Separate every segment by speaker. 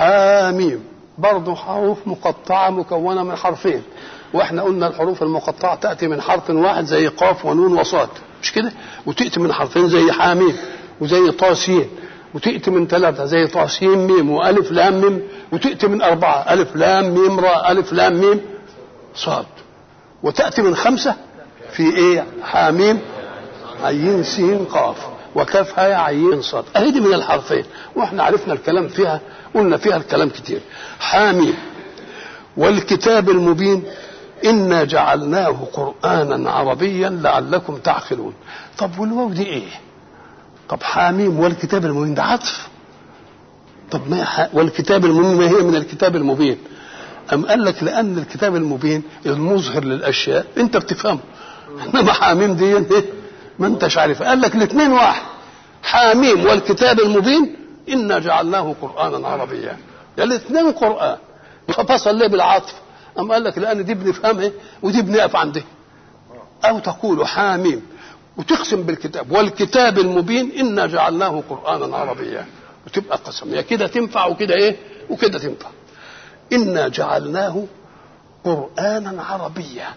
Speaker 1: حاميم برضه حروف مقطعة مكونة من حرفين واحنا قلنا الحروف المقطعة تأتي من حرف واحد زي قاف ونون وصاد مش كده وتأتي من حرفين زي حاميم وزي طاسين وتأتي من ثلاثة زي طاسين ميم وألف لام ميم وتأتي من أربعة ألف لام ميم راء ألف لام ميم صاد وتأتي من خمسة في إيه حاميم عين سين قاف وكاف هاء عين صاد أهي دي من الحرفين وإحنا عرفنا الكلام فيها قلنا فيها الكلام كتير حاميم والكتاب المبين إنا جعلناه قرآنا عربيا لعلكم تعقلون طب والواو دي إيه طب حاميم والكتاب المبين ده عطف طب ما ح... والكتاب المبين ما هي من الكتاب المبين أم قال لك لأن الكتاب المبين المظهر للأشياء أنت بتفهمه إنما حاميم دي إيه؟ ما أنتش عارف قال لك الاثنين واحد حاميم والكتاب المبين إنا جعلناه قرآنا عربيا يعني الاثنين قرآن ففصل ليه بالعطف أم قال لك لأن دي بنفهمها ودي بنقف عندها أو تقول حاميم وتقسم بالكتاب والكتاب المبين إنا جعلناه قرآنا عربيا وتبقى قسم يا كده تنفع وكده إيه وكده تنفع إنا جعلناه قرآنا عربيا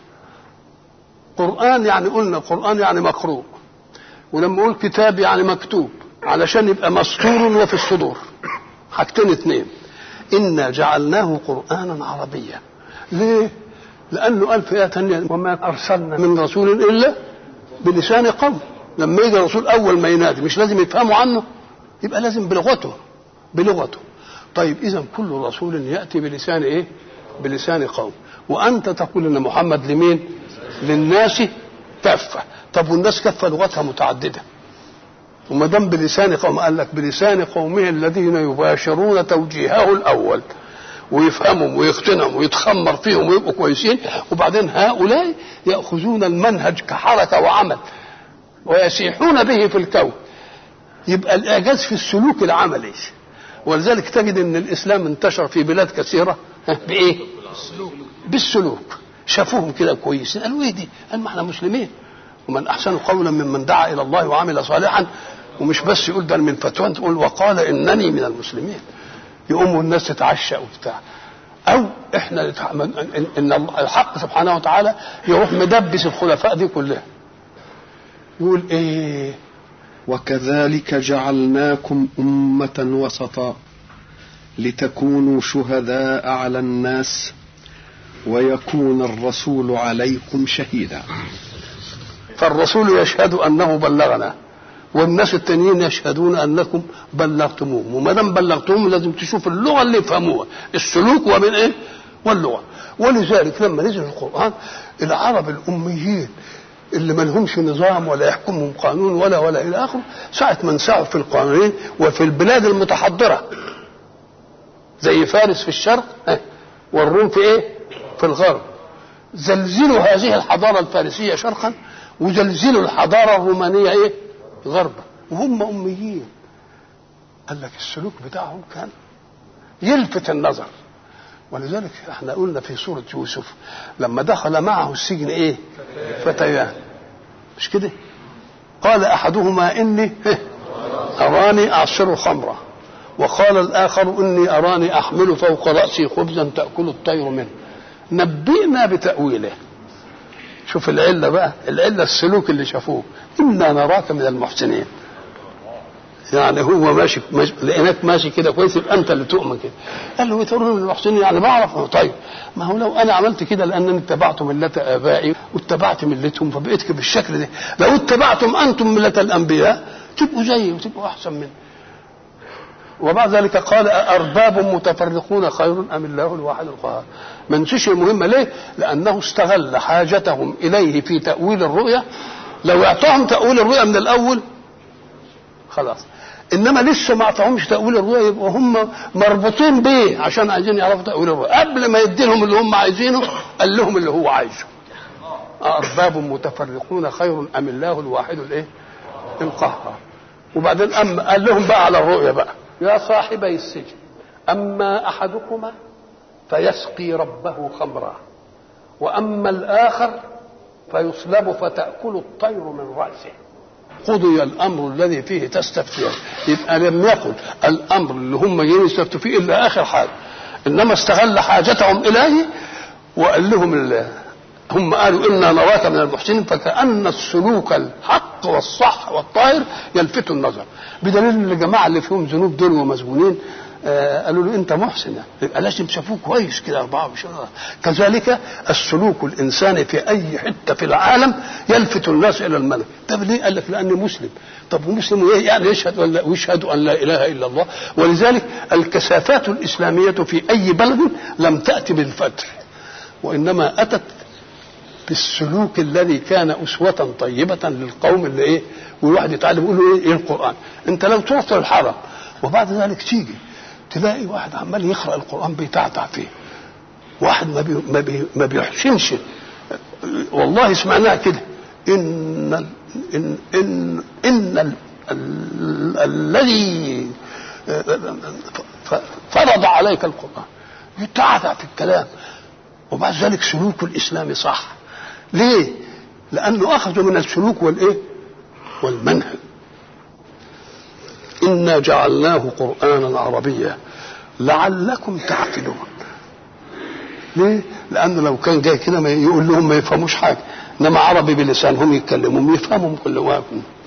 Speaker 1: قرآن يعني قلنا قرآن يعني مقروء ولما أقول كتاب يعني مكتوب علشان يبقى مسطور وفي الصدور حاجتين اتنين إنا جعلناه قرآنا عربيا ليه؟ لأنه قال في آية تانية وما أرسلنا من رسول إلا بلسان قوم لما يجي الرسول أول ما ينادي مش لازم يفهموا عنه يبقى لازم بلغته بلغته طيب إذا كل رسول يأتي بلسان إيه؟ بلسان قوم وأنت تقول إن محمد لمين؟ للناس كافة طب والناس كافة لغتها متعددة وما دام بلسان قوم قال لك بلسان قومه الذين يباشرون توجيهه الأول ويفهمهم ويقتنعهم ويتخمر فيهم ويبقوا كويسين وبعدين هؤلاء يأخذون المنهج كحركة وعمل ويسيحون به في الكون يبقى الإعجاز في السلوك العملي ولذلك تجد أن الإسلام انتشر في بلاد كثيرة بإيه؟ بالسلوك شافوهم كده كويسين قالوا ايه دي؟ قال ما احنا مسلمين ومن احسن قولا ممن دعا الى الله وعمل صالحا ومش بس يقول ده من فتوى تقول وقال انني من المسلمين يقوموا الناس تتعشى وبتاع او احنا ان الحق سبحانه وتعالى يروح مدبس الخلفاء دي كلها يقول ايه
Speaker 2: وكذلك جعلناكم امه وسطا لتكونوا شهداء على الناس ويكون الرسول عليكم شهيدا
Speaker 1: فالرسول يشهد انه بلغنا والناس التانيين يشهدون انكم بلغتموهم وما دام بلغتموهم لازم تشوف اللغه اللي يفهموها السلوك ومن ايه واللغه ولذلك لما نزل القران العرب الاميين اللي ما لهمش نظام ولا يحكمهم قانون ولا ولا الى اخره ساعه ما انسعوا في القوانين وفي البلاد المتحضره زي فارس في الشرق والروم في ايه في الغرب زلزلوا هذه الحضارة الفارسية شرقا وزلزلوا الحضارة الرومانية ايه غربا وهم أميين قال لك السلوك بتاعهم كان يلفت النظر ولذلك احنا قلنا في سورة يوسف لما دخل معه السجن ايه فتيان مش كده قال احدهما اني اراني اعصر خمرة وقال الاخر اني اراني احمل فوق راسي خبزا تاكل الطير منه نبئنا بتأويله شوف العلة بقى العلة السلوك اللي شافوه إنا نراك من المحسنين يعني هو ماشي, ماشي لقيناك ماشي كده كويس يبقى انت اللي تؤمن كده قال له ترون من المحسنين يعني بعرف طيب ما هو لو انا عملت كده لانني اتبعت مله ابائي واتبعت ملتهم فبقيت بالشكل ده لو اتبعتم انتم مله الانبياء تبقوا زيي وتبقوا احسن مني وبعد ذلك قال أأرباب متفرقون خير أم الله الواحد القهار ما نسيش المهمة ليه لأنه استغل حاجتهم إليه في تأويل الرؤيا لو اعطاهم تأويل الرؤيا من الأول خلاص انما لسه ما اعطاهمش تاويل الرؤيا يبقوا هم مربوطين بيه عشان عايزين يعرفوا تاويل الرؤيا قبل ما يدي لهم اللي هم عايزينه قال لهم اللي هو عايزه أأرباب متفرقون خير أم الله الواحد الإيه؟ القهار وبعدين أم قال لهم بقى على الرؤيا بقى يا صاحبي السجن أما أحدكما فيسقي ربه خمرا وأما الآخر فيصلب فتأكل الطير من رأسه قضي الامر الذي فيه تستفتيان يبقى لم يقل الامر اللي هم جايين يستفتوا فيه الا اخر حاجه انما استغل حاجتهم اليه وقال لهم الله هم قالوا انا نراك من المحسنين فكان السلوك الحق والصح والطاهر يلفت النظر بدليل ان الجماعه اللي فيهم ذنوب دول ومسجونين آه قالوا له انت محسن يبقى لازم شافوه كويس كده 24 كذلك السلوك الانساني في اي حته في العالم يلفت الناس الى الملك طب ليه قال لك لاني مسلم طب ومسلم ايه يعني يشهد ولا ويشهد ان لا اله الا الله ولذلك الكثافات الاسلاميه في اي بلد لم تاتي بالفتح وانما اتت بالسلوك الذي كان أسوة طيبة للقوم اللي إيه والواحد يتعلم يقول له إيه, إيه القرآن أنت لو تروح الحرم وبعد ذلك تيجي تلاقي واحد عمال يقرأ القرآن بيتعتع فيه واحد ما بي ما, بي ما بيحسنش والله سمعناها كده إن ال إن إن إن ال ال الذي فرض عليك القرآن يتعتع في الكلام وبعد ذلك سلوك الإسلام صح ليه؟ لأنه أخذوا من السلوك والإيه؟ والمنهج إنا جعلناه قرآنا عربيا لعلكم تعقلون ليه؟ لأنه لو كان جاي كده ما يقول لهم ما يفهموش حاجة إنما عربي بلسانهم يتكلموا يفهموا كل واحد